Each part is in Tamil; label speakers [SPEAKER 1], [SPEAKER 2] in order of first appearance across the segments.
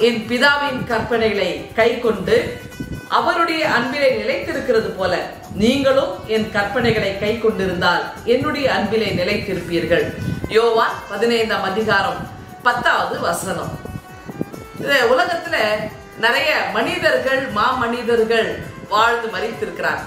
[SPEAKER 1] என் பிதாவின் கற்பனைகளை கை கொண்டு அவருடைய அன்பிலே நிலைத்திருக்கிறது போல நீங்களும் என் கற்பனைகளை கை கொண்டிருந்தால் என்னுடைய அன்பிலே நிலைத்திருப்பீர்கள் யோவான் பதினைந்தாம் அதிகாரம் பத்தாவது வசனம் இந்த உலகத்துல நிறைய மனிதர்கள் மா மனிதர்கள் வாழ்ந்து மறித்திருக்கிறாங்க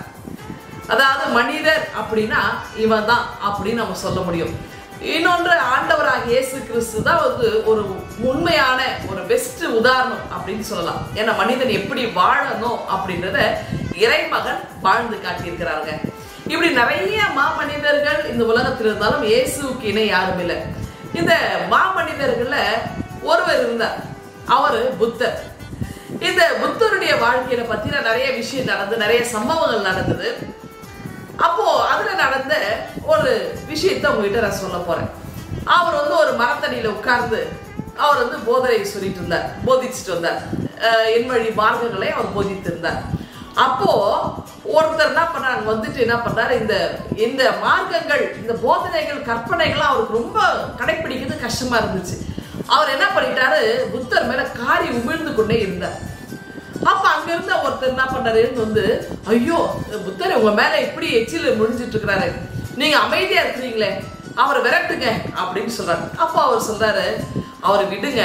[SPEAKER 1] அதாவது மனிதர் அப்படின்னா இவன் தான் அப்படின்னு நம்ம சொல்ல முடியும் இன்னொன்று ஆண்டவராக இயேசு கிறிஸ்து தான் வந்து ஒரு உண்மையான ஒரு பெஸ்ட் உதாரணம் அப்படின்னு சொல்லலாம் ஏன்னா மனிதன் எப்படி வாழணும் அப்படின்றத இறைமகன் வாழ்ந்து காட்டியிருக்கிறாங்க இப்படி நிறைய மாமனிதர்கள் இந்த உலகத்தில் இருந்தாலும் இயேசுவுக்கு இணை யாரும் இல்லை இந்த மாமனிதர்கள்ல ஒருவர் இருந்தார் அவரு புத்தர் இந்த புத்தருடைய வாழ்க்கையில பத்தின நிறைய விஷயம் நடந்து நிறைய சம்பவங்கள் நடந்தது அப்போ அதுல நடந்த ஒரு விஷயத்த உங்ககிட்ட நான் சொல்ல போறேன் அவர் வந்து ஒரு மரத்தடியில உட்கார்ந்து அவர் வந்து போதனை சொல்லிட்டு இருந்தார் போதிச்சுட்டு வந்தார் அஹ் என் வழி மார்க்கங்களை அவர் போதித்து இருந்தார் அப்போ ஒருத்தர் என்ன பண்ணாங்க வந்துட்டு என்ன பண்ணாரு இந்த இந்த மார்க்கங்கள் இந்த போதனைகள் கற்பனைகள் அவருக்கு ரொம்ப கடைப்பிடிக்கிறது கஷ்டமா இருந்துச்சு அவர் என்ன பண்ணிட்டாரு புத்தர் மேல காரி உமிழ்ந்து கொண்டே இருந்தார் அப்ப அங்க இருந்த ஒருத்தர் என்ன பண்றாரு வந்து ஐயோ புத்தர் உங்க மேல இப்படி எச்சில் முடிஞ்சிட்டு இருக்கிறாரு நீங்க அமைதியா இருக்கிறீங்களே அவரை விரட்டுங்க அப்படின்னு சொல்றாரு அப்போ அவர் சொல்றாரு அவரை விடுங்க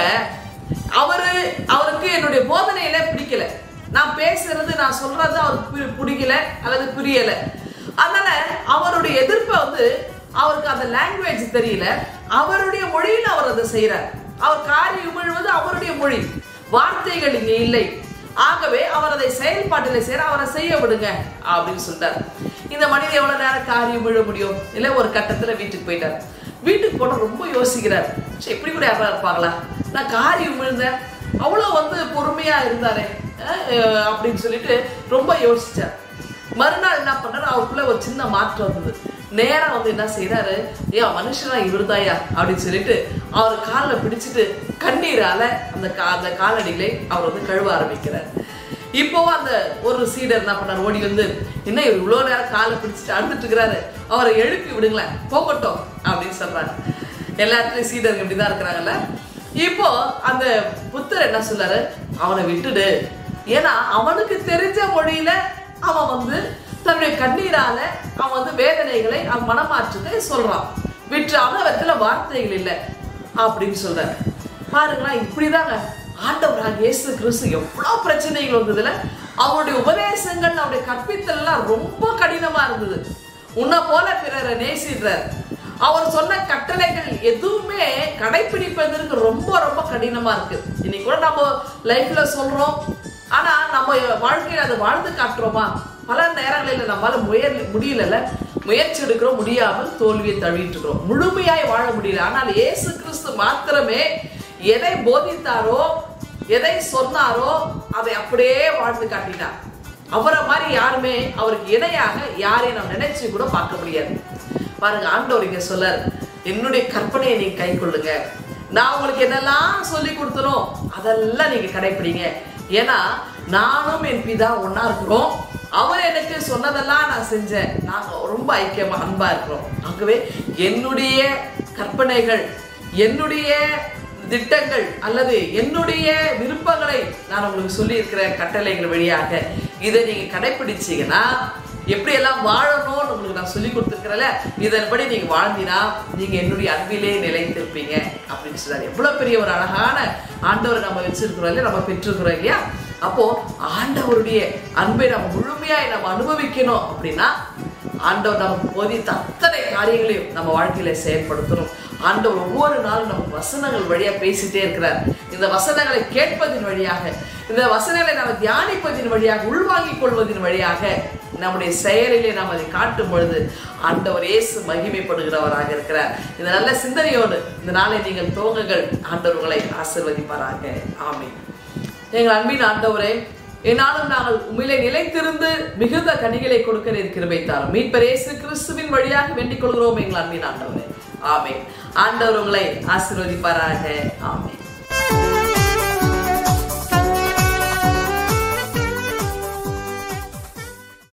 [SPEAKER 1] அவரு அவருக்கு என்னுடைய போதனையில பிடிக்கல நான் பேசுறது நான் சொல்றது அவருக்கு பி- பிடிக்கல அல்லது புரியல அதனால அவருடைய எதிர்ப்பை வந்து அவருக்கு அந்த லாங்குவேஜ் தெரியல அவருடைய மொழியில அவர் அதை செய்யறார் அவர் காரி உமிழ்வது அவருடைய மொழி வார்த்தைகள் இங்க இல்லை ஆகவே அவர் அதை செயல்பாட்டில் செய்யற அவரை செய்ய விடுங்க அப்படின்னு சொல்றார் இந்த மனிதன் எவ்வளவு நேரம் காரியம் விழ முடியும் இல்ல ஒரு கட்டத்துல வீட்டுக்கு போயிட்டார் வீட்டுக்கு போனா ரொம்ப யோசிக்கிறார் "ச்சே, இப்படி கூட யாரா இருப்பாங்களா நான் காரியம் விழுந்தேன் அவ்வளவு வந்து பொறுமையா இருந்தாரே அஹ், அஹ், அப்படின்னு சொல்லிட்டு ரொம்ப யோசிச்சார் மறுநாள் என்ன பண்ணாரு அவருக்குள்ள ஒரு சின்ன மாற்றம் வந்தது நேரா வந்து என்ன செய்யறாரு ஏன் மனுஷனா இவருதாயா அப்படின்னு சொல்லிட்டு அவர் காலில் பிடிச்சிட்டு கண்ணீரால அந்த கா அந்த காலடிகளை அவர் வந்து கழுவ ஆரம்பிக்கிறார் இப்போ அந்த ஒரு சீடர் என்ன பண்ணார் ஓடி வந்து என்ன இவர் இவ்வளோ நேரம் காலை பிடிச்சிட்டு அழுதுட்டு இருக்கிறாரு அவரை எழுப்பி விடுங்களேன் போகட்டும் அப்படின்னு சொல்றாரு எல்லா இடத்துலயும் சீடர்கள் இப்படிதான் இருக்கிறாங்கல்ல இப்போ அந்த புத்தர் என்ன சொல்றாரு அவனை விட்டுடு ஏன்னா அவனுக்கு தெரிஞ்ச மொழியில அவன் வந்து தன்னுடைய கண்ணீரால அவன் வந்து வேதனைகளை அவன் மனமாற்றத்தை சொல்றான் விற்று அவனத்துல வார்த்தைகள் இல்லை அப்படின்னு சொல்றாரு பாருங்களேன் இப்படிதாங்க ஆண்டவராக இயேசு கிறிஸ்து எவ்வளவு பிரச்சனைகள் வந்ததுல அவருடைய உபதேசங்கள் அவருடைய கற்பித்தல் எல்லாம் ரொம்ப கடினமா இருந்தது உன்னை போல பிறரை நேசிடுறார் அவர் சொன்ன கட்டளைகள் எதுவுமே கடைபிடிப்பதற்கு ரொம்ப ரொம்ப கடினமா இருக்கு இன்னைக்கு கூட நம்ம லைஃப்ல சொல்றோம் ஆனா நம்ம வாழ்க்கையில அதை வாழ்ந்து காட்டுறோமா பல நேரங்களில் நம்மளால முயல் முடியலல்ல முயற்சி எடுக்கிறோம் முடியாமல் தோல்வியை தழுவிட்டு இருக்கிறோம் முழுமையாய் வாழ முடியல ஆனால் இயேசு கிறிஸ்து மாத்திரமே எதை போதித்தாரோ எதை சொன்னாரோ அதை அப்படியே வாழ்ந்து காட்டினார் அவரை மாதிரி யாருமே அவருக்கு இணையாக யாரையும் நம்ம நினைச்சு கூட பார்க்க முடியாது பாருங்க ஆண்டவர் இங்க சொல்லார் என்னுடைய கற்பனையை நீங்க கை கொள்ளுங்க நான் உங்களுக்கு என்னெல்லாம் சொல்லி கொடுத்தனோ அதெல்லாம் நீங்க கடைப்பிடிங்க ஏன்னா நானும் என் பிதா ஒண்ணா இருக்கிறோம் அவர் எனக்கு சொன்னதெல்லாம் நான் செஞ்சேன் நாங்க ரொம்ப ஐக்கியமா அன்பா இருக்கிறோம் ஆகவே என்னுடைய கற்பனைகள் என்னுடைய திட்டங்கள் அல்லது என்னுடைய விருப்பங்களை நான் உங்களுக்கு சொல்லி இருக்கிற கட்டளைகள் வழியாக இதை நீங்க கடைபிடிச்சீங்கன்னா எப்படி எல்லாம் வாழணும்னு உங்களுக்கு நான் சொல்லி கொடுத்துருக்கிறேன்ல இதன்படி நீங்க வாழ்ந்தினா நீங்க என்னுடைய அன்பிலே நிலைத்திருப்பீங்க அப்படின்னு சொல்றாரு எவ்வளவு பெரிய ஒரு அழகான ஆண்டவரை நம்ம வச்சிருக்கிறோம் இல்லையா நம்ம பெற்றிருக்கிறோம் இல்லையா அப்போ ஆண்டவருடைய அன்பை நம்ம முழுமையாய் நம்ம அனுபவிக்கணும் அப்படின்னா ஆண்டவர் நமக்கு போதித்த அத்தனை காரியங்களையும் நம்ம வாழ்க்கையில செயல்படுத்தணும் ஆண்டவர் ஒவ்வொரு நாளும் நமக்கு வசனங்கள் வழியா பேசிட்டே இருக்கிறார் இந்த வசனங்களை கேட்பதின் வழியாக இந்த வசனங்களை நம்ம தியானிப்பதின் வழியாக உள்வாங்கிக் கொள்வதின் வழியாக நம்முடைய செயலிலே நாம் அதை காட்டும் பொழுது ஆண்டவர் இயேசு மகிமைப்படுகிறவராக இருக்கிறார் இந்த நல்ல சிந்தனையோடு இந்த நாளை நீங்கள் துவங்குங்கள் ஆண்டவர் உங்களை ஆசிர்வதிப்பாராக ஆமென் எங்கள் அன்பின் ஆண்டவரே என்னாலும் நாங்கள் உண்மையிலே நிலைத்திருந்து மிகுந்த கனிகளை கொடுக்க நீர் கிருபை தாரும் மீட்பர் இயேசு கிறிஸ்துவின் வழியாக வேண்டிக் கொள்கிறோம் எங்கள் அன்பின் ஆண்டவரே ஆமென் ஆண்டவர் உங்களை ஆசீர்வதிப்பாராக ஆமென்